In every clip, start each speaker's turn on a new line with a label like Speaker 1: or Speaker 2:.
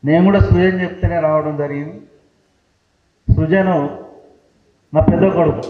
Speaker 1: నేను కూడా సృజన్ చెప్తేనే రావడం జరిగింది సృజను నా పెద్ద కొడుకు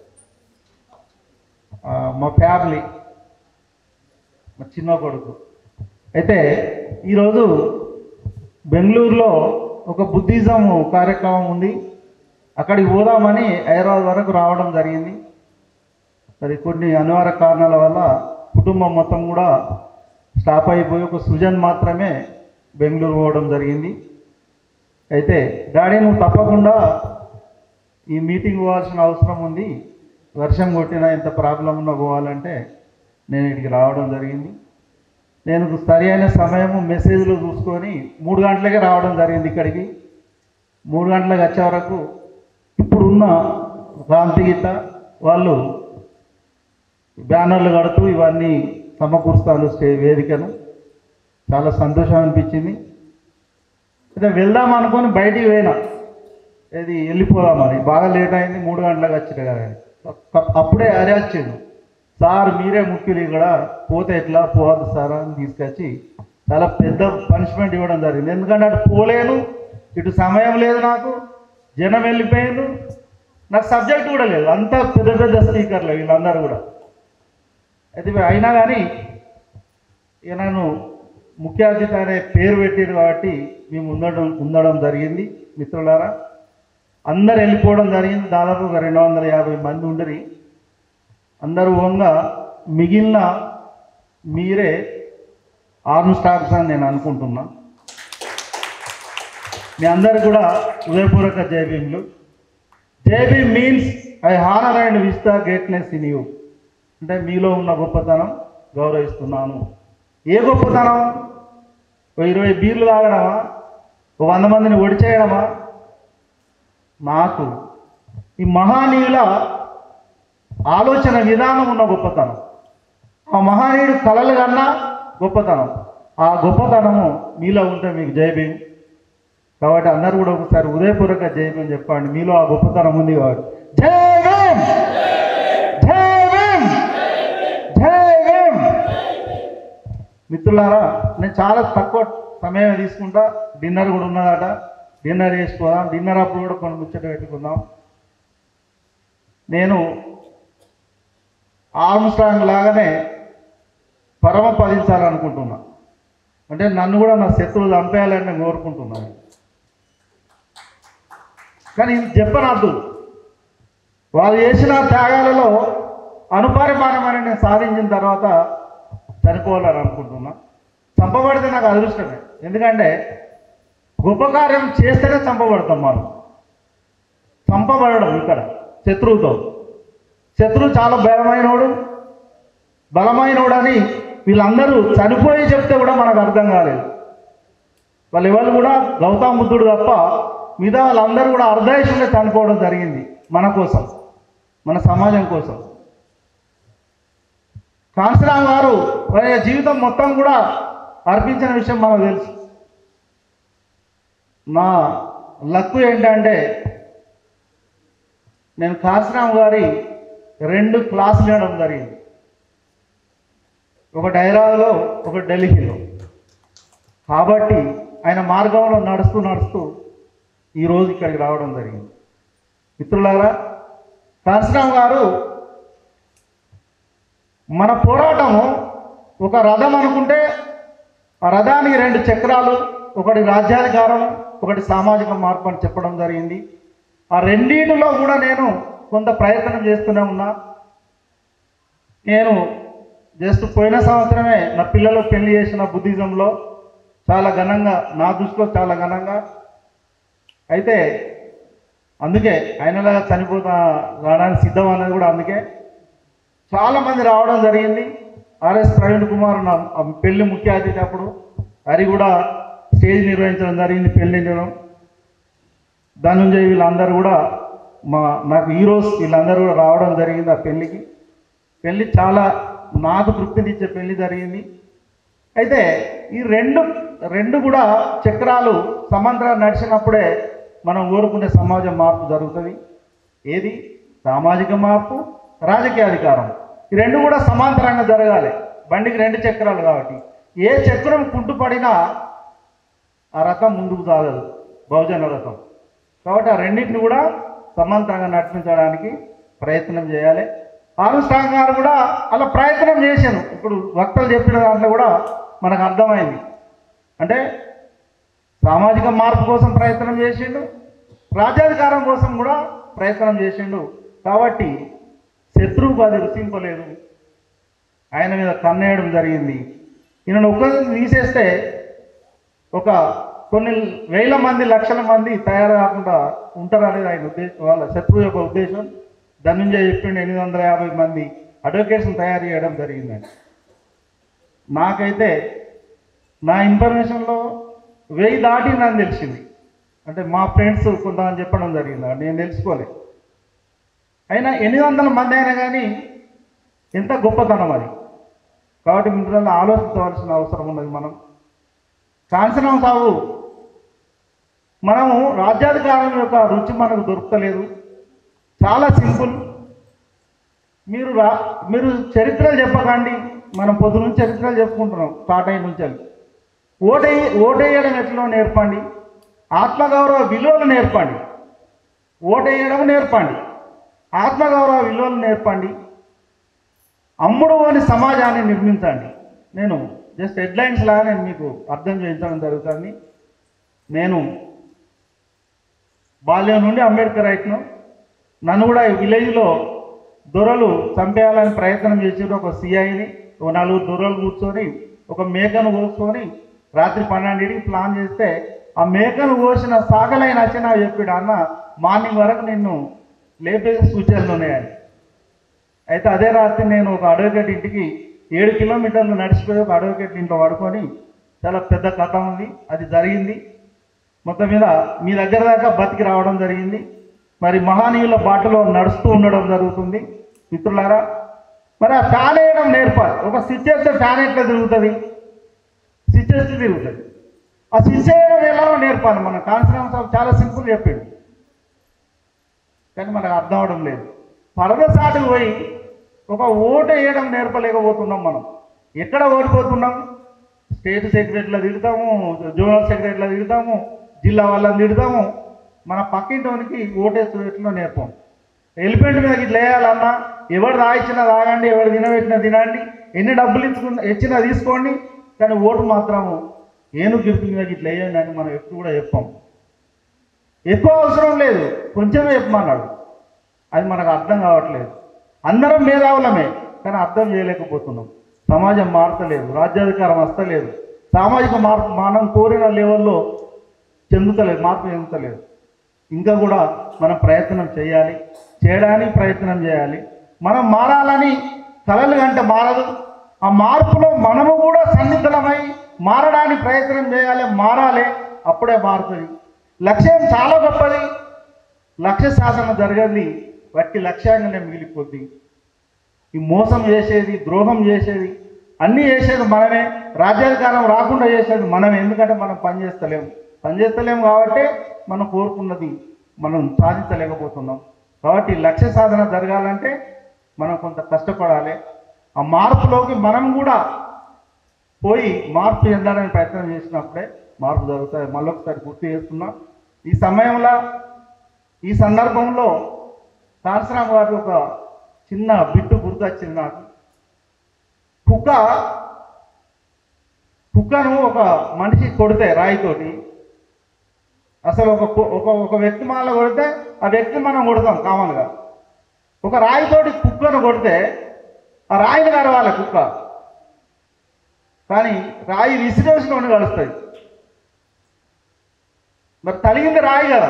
Speaker 1: ఆ, మా ఫ్యామిలీ మా చిన్న కొడుకు అయితే ఈరోజు బెంగళూరులో ఒక బుద్ధిజం కార్యక్రమం ఉంది అక్కడికి పోదామని హైదరాబాద్ వరకు రావడం జరిగింది మరి కొన్ని అనివార్య కారణాల వల్ల కుటుంబం మొత్తం కూడా స్టాప్ అయిపోయి ఒక సృజన్ మాత్రమే బెంగళూరు పోవడం జరిగింది అయితే డాడీ నువ్వు తప్పకుండా ఈ మీటింగ్ పోవాల్సిన అవసరం ఉంది వర్షం కొట్టినా ఎంత ప్రాబ్లం ఉన్నా పోవాలంటే నేను ఇక్కడికి రావడం జరిగింది నేను సరి అయిన సమయము మెసేజ్లు చూసుకొని మూడు గంటలకే రావడం జరిగింది ఇక్కడికి మూడు గంటలకు వచ్చే వరకు ఇప్పుడున్న క్రాంతి గీత వాళ్ళు బ్యానర్లు కడుతూ ఇవన్నీ సమకూరుస్తాను స్టే వేదికను చాలా సంతోషం అనిపించింది అయితే వెళ్దాం అనుకొని బయటికి పోయినా ఇది వెళ్ళిపోదామని బాగా లేట్ అయింది మూడు గంటలకు వచ్చిన కదా అని. అప్- అప్పుడే అరే వచ్చిండు సార్ మీరే ముఖ్యులు ఇక్కడ పోతే ఎట్లా పోవద్దు సార్ అని తీసుకొచ్చి చాలా పెద్ద పనిష్మెంట్ ఇవ్వడం జరిగింది ఎందుకంటే అటు పోలేను ఇటు సమయం లేదు నాకు జనం వెళ్ళిపోయాను నాకు సబ్జెక్ట్ కూడా లేదు అంతా పెద్ద పెద్ద స్పీకర్లు వీళ్ళందరూ కూడా అయితే అయినా కానీ ఇక నన్ను ముఖ్య అతిథి అనే పేరు పెట్టారు కాబట్టి మేము ఉండడం ఉండడం జరిగింది మిత్రులారా అందరు వెళ్ళిపోవడం జరిగింది దాదాపు ఒక రెండు వందల యాభై మంది ఉండరి అందరూ ఓంగా మిగిలిన మీరే ఆర్మ్ స్టాఫ్స్ అని నేను అనుకుంటున్నా మీ అందరు కూడా హృదయపూర్వక జైభీములు Jai Bhim means I honour and wish the greatness in you అంటే మీలో ఉన్న గొప్పతనం గౌరవిస్తున్నాను ఏ గొప్పతనం ఓ ఇరవై బీర్లు తాగడమా ఓ వంద మందిని ఒడిచేయడమా నాకు ఈ మహానీయుల ఆలోచన విధానం ఉన్న గొప్పతనం ఆ మహానీయుడు కలలు కన్నా గొప్పతనం ఆ గొప్పతనము మీలో ఉంటే మీకు జయభీం కాబట్టి అందరూ కూడా ఒకసారి ఉదయపూర్వక జయభీం చెప్పండి మీలో ఆ గొప్పతనం ఉంది కాబట్టి జై భీమ్ జై భీమ్ జై భీమ్ మిత్రులారా నేను చాలా తక్కువ సమయం తీసుకుంటా డిన్నర్ కూడా ఉన్నదట డిన్నర్ చేసుకోదాం డిన్నర్ అప్పుడు కూడా కొన్ని ముచ్చట పెట్టుకుందాం నేను ఆర్మ్స్ట్రాంగ్ లాగానే పరమపదించాలనుకుంటున్నా అంటే నన్ను కూడా నా శత్రువులు చంపేయాలని నేను కోరుకుంటున్నాను కానీ ఇది చెప్పనద్దు వాళ్ళు చేసిన త్యాగాలలో అనుపరిమాణమని నేను సాధించిన తర్వాత చనిపోవాలని అనుకుంటున్నా చంపబడితే నాకు అదృష్టమే ఎందుకంటే గొప్ప కార్యం చేస్తేనే చంపబడతాం మనం చంపబడడం ఇక్కడ శత్రువుతో శత్రువు చాలా బలమైనోడు బలమైనోడని వీళ్ళందరూ చనిపోయి చెప్తే కూడా మనకు అర్థం కాలేదు వాళ్ళు ఎవరు కూడా గౌతమ బుద్ధుడు తప్ప మిగతా వాళ్ళందరూ కూడా అర్ధయుషంగా చనిపోవడం జరిగింది మన కోసం మన సమాజం కోసం కాంశరామ్ గారు వారి జీవితం మొత్తం కూడా అర్పించిన విషయం మనకు తెలుసు నా లక్కు ఏంటంటే నేను కాంశరామ్ గారి రెండు క్లాసులు వినడం జరిగింది ఒకటి హైదరాబాద్లో ఒకటి ఢిల్లీలో కాబట్టి ఆయన మార్గంలో నడుస్తూ నడుస్తూ ఈరోజు ఇక్కడికి రావడం జరిగింది మిత్రులారా కాంశరామ్ గారు మన పోరాటము ఒక రథం అనుకుంటే ఆ రథానికి రెండు చక్రాలు ఒకటి రాజ్యాధికారం ఒకటి సామాజిక మార్పు అని చెప్పడం జరిగింది ఆ రెండింటిలో కూడా నేను కొంత ప్రయత్నం చేస్తూనే ఉన్నా నేను జస్ట్ పోయిన సంవత్సరమే నా పిల్లలు పెళ్లి చేసిన బుద్ధిజంలో చాలా ఘనంగా నా దృష్టిలో చాలా ఘనంగా అయితే అందుకే ఆయనలాగా చనిపోతా రావడానికి సిద్ధం అనేది కూడా అందుకే చాలా మంది రావడం జరిగింది ఆర్ఎస్ ప్రవీణ్ కుమార్ నా ఆ పెళ్లి ముఖ్య అతిథి అప్పుడు అది కూడా స్టేజ్ నిర్వహించడం జరిగింది పెళ్లి నిర్వహం ధనుంజయ్ వీళ్ళందరూ కూడా మా నాకు హీరోస్ వీళ్ళందరూ కూడా రావడం జరిగింది ఆ పెళ్ళికి పెళ్ళి చాలా నాకు తృప్తినిచ్చే పెళ్లి జరిగింది అయితే ఈ రెండు రెండు కూడా చక్రాలు సమాంతరం నడిచినప్పుడే మనం కోరుకునే సమాజ మార్పు జరుగుతుంది ఏది సామాజిక మార్పు రాజకీయ అధికారం ఈ రెండు కూడా సమాంతరంగా జరగాలి బండికి రెండు చక్రాలు కాబట్టి ఏ చక్రం కుంటుపడినా ఆ రథం ముందుకు సాగదు బహుజన రథం కాబట్టి ఆ రెండింటిని కూడా సమాంతరంగా నడిపించడానికి ప్రయత్నం చేయాలి ఆరుస్టాంగ్ గారు కూడా అలా ప్రయత్నం చేశాను ఇప్పుడు వక్తలు చెప్పిన దాంట్లో కూడా మనకు అర్థమైంది అంటే సామాజిక మార్పు కోసం ప్రయత్నం చేసిండు రాజ్యాధికారం కోసం కూడా ప్రయత్నం చేసిండు కాబట్టి శత్రువుకు అది రుచింపలేదు ఆయన మీద కన్నేయడం జరిగింది ఈయనను ఒక్కరిని తీసేస్తే ఒక కొన్ని వేల మంది లక్షల మంది తయారు కాకుండా ఉంటారనేది ఆయన ఉద్దేశం వాళ్ళ శత్రువు యొక్క ఉద్దేశం ధనుంజయ చెప్పిండు ఎనిమిది వందల యాభై మంది అడ్వకేట్స్ని తయారు చేయడం జరిగిందని నాకైతే నా ఇన్ఫర్మేషన్లో వెయ్యి దాటిందని తెలిసింది అంటే మా ఫ్రెండ్స్ కొంతమంది చెప్పడం జరిగింది అది నేను తెలుసుకోలే అయినా ఎనిమిది వందల మంది అయినా కానీ ఎంత గొప్పతనం అది కాబట్టి మిత్రులను ఆలోచించవలసిన అవసరం ఉన్నది మనం కాంచనం సాగు మనము రాజ్యాధికారం యొక్క రుచి మనకు దొరుకుతలేదు చాలా సింపుల్ మీరు రా మీరు చరిత్రలు చెప్పకండి మనం పొద్దు నుంచి చరిత్రలు చెప్పుకుంటున్నాం స్టార్ట్ అయిన నుంచి ఓటే ఓటేయడం ఎట్లా నేర్పండి ఆత్మగౌరవ విలువలు నేర్పండి ఓటేయడం నేర్పండి ఆత్మగౌరవ విలువలు నేర్పండి అమ్ముడు అని సమాజాన్ని నిర్మించండి నేను జస్ట్ హెడ్లైన్స్ లాగా నేను మీకు అర్థం చేయించడం జరుగుతుంది నేను బాల్యం నుండి అంబేద్కర్ రైట్ను నన్ను కూడా ఈ విలేజ్లో దొరలు చంపేయాలని ప్రయత్నం చేసారు ఒక సిఐని ఒక నలుగురు దొరలు కూర్చొని ఒక మేకను కోసుకొని రాత్రి పన్నెండింటికి ప్లాన్ చేస్తే ఆ మేకను కోసిన సాగలైన వచ్చి నాకు చెప్పాడు అన్న మార్నింగ్ వరకు నిన్ను లేపే సూచనలు ఉన్నాయని అయితే అదే రాత్రి నేను ఒక అడ్వకేట్ ఇంటికి ఏడు కిలోమీటర్లు నడిచిపోయి ఒక అడ్వకేట్ ఇంట్లో పడుకొని చాలా పెద్ద కథ ఉంది అది జరిగింది మొత్తం మీద మీ దగ్గర దాకా బతికి రావడం జరిగింది మరి మహానీయుల బాటలో నడుస్తూ ఉండడం జరుగుతుంది మిత్రులారా మరి ఆ ఫ్యాన్ వేయడం నేర్పాలి ఒక స్విచ్ వేస్తే ఫ్యాన్ ఎట్లా తిరుగుతుంది స్విచ్ వేస్తే తిరుగుతుంది ఆ స్విచ్ వేయడం ఎలా నేర్పాలి మన కాన్ఫరెన్స్ సాబ్ చాలా సింపుల్ చెప్పాడు కానీ మనకు అర్థం అవడం లేదు పరదసాటుకు పోయి ఒక ఓటు వేయడం నేర్పలేకపోతున్నాం మనం ఎక్కడ ఓడిపోతున్నాం స్టేట్ సెక్రటరీలో తిడతాము జోనల్ సెక్రటరీలో తిడతాము జిల్లా వాళ్ళని తిడతాము మన పక్కింటోనికి ఓటేసు ఎట్లా నేర్పం ఎలిఫెంట్ మీద ఇట్లా వేయాలన్నా ఎవరు తాగిచ్చినా తాగండి ఎవరు తినబెట్టినా తినండి ఎన్ని డబ్బులు ఇచ్చుకున్న ఇచ్చినా తీసుకోండి కానీ ఓటు మాత్రము ఏను గిఫ్ట్ మీద ఇట్లా వేయండి అని మనం ఎప్పుడు కూడా చెప్పాం ఎక్కువ అవసరం లేదు కొంచెమే చెప్పమన్నాడు అది మనకు అర్థం కావట్లేదు అందరం మేధావులమే కానీ అర్థం చేయలేకపోతున్నాం సమాజం మారతలేదు రాజ్యాధికారం వస్తలేదు సామాజిక మార్పు మనం కోరిన లెవెల్లో చెందుతలేదు మార్పు చెందుతలేదు ఇంకా కూడా మనం ప్రయత్నం చేయాలి చేయడానికి ప్రయత్నం చేయాలి మనం మారాలని కలలు అంటే మారదు ఆ మార్పులో మనము కూడా సన్నిధులమై మారడానికి ప్రయత్నం చేయాలి మారాలి అప్పుడే మారుతుంది లక్ష్యం చాలా గొప్పది లక్ష్య సాధన జరగది వట్టి లక్ష్యంగానే మిగిలిపోద్ది ఈ మోసం చేసేది ద్రోహం చేసేది అన్నీ చేసేది మనమే రాజ్యాధికారం రాకుండా చేసేది మనమే ఎందుకంటే మనం పని చేస్తలేము పని చేస్తలేము కాబట్టి మనం కోరుకున్నది మనం సాధించలేకపోతున్నాం కాబట్టి లక్ష్య సాధన జరగాలంటే మనం కొంత కష్టపడాలి ఆ మార్పులోకి మనం కూడా పోయి మార్పు చెందాలని ప్రయత్నం చేసినప్పుడే మార్పు జరుగుతుంది మళ్ళొకసారి గుర్తు చేస్తున్నా ఈ సమయంలో ఈ సందర్భంలో కాన్సరామ్ గారి ఒక చిన్న బిట్టు గుర్తొచ్చింది నాకు కుక్క కుక్కను ఒక మనిషి కొడితే రాయితోటి అసలు ఒక కు- ఒక ఒక వ్యక్తి మాల కొడితే ఆ వ్యక్తి మనం కొడతాం కామన్గా ఒక రాయితోటి కుక్కను కొడితే ఆ రాయిని కరవాలి కుక్క కానీ రాయి విసిరేసిన కలుస్తుంది మరి తలిగింది రాయి కదా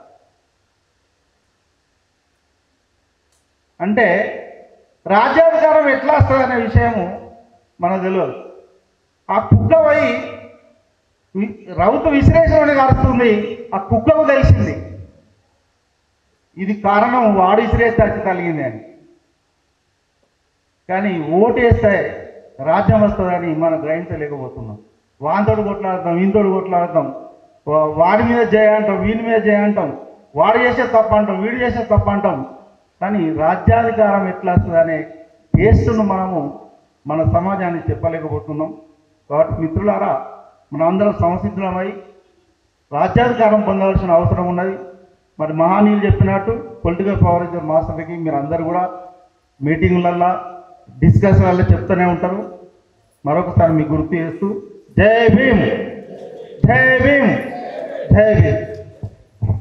Speaker 1: అంటే రాజ్యాధికారం ఎట్లా వస్తుంది అనే విషయము మనకు తెలియదు ఆ కుక్క పోయి వి- రౌతు విశ్లేషణ కలుస్తుంది ఆ కుక్కకు తెలిసింది ఇది కారణం వాడు విసిరేస్తే వచ్చి కలిగింది అని కానీ ఓటేస్తే రాజ్యం వస్తుందని మనం గ్రహించలేకపోతున్నాం వానితోడు కొట్లాడతాం వీనితోడు కొట్లాడతాం వా- వాడి మీద జయ అంటాం వీని మీద జయ అంటాం వాడు చేసే తప్పు అంటాం వీడు చేసే తప్పు అంటాం కానీ రాజ్యాధికారం ఎట్లా వస్తుంది అనే టేస్ట్ను మనము మన సమాజానికి చెప్పలేకపోతున్నాం కాబట్టి మిత్రులారా మనందరం సంసిద్ధులమై రాజ్యాధికారం పొందవలసిన అవసరం ఉన్నది మరి మహానీయులు చెప్పినట్టు పొలిటికల్ పవర్ ఇచ్చే మాస్టర్కి మీరు అందరు కూడా మీటింగ్లల్లో డిస్కషన్లలో చెప్తూనే ఉంటారు మరొకసారి మీకు గుర్తు చేస్తూ జై భీమ్ జై భీమ్ జై భీమ్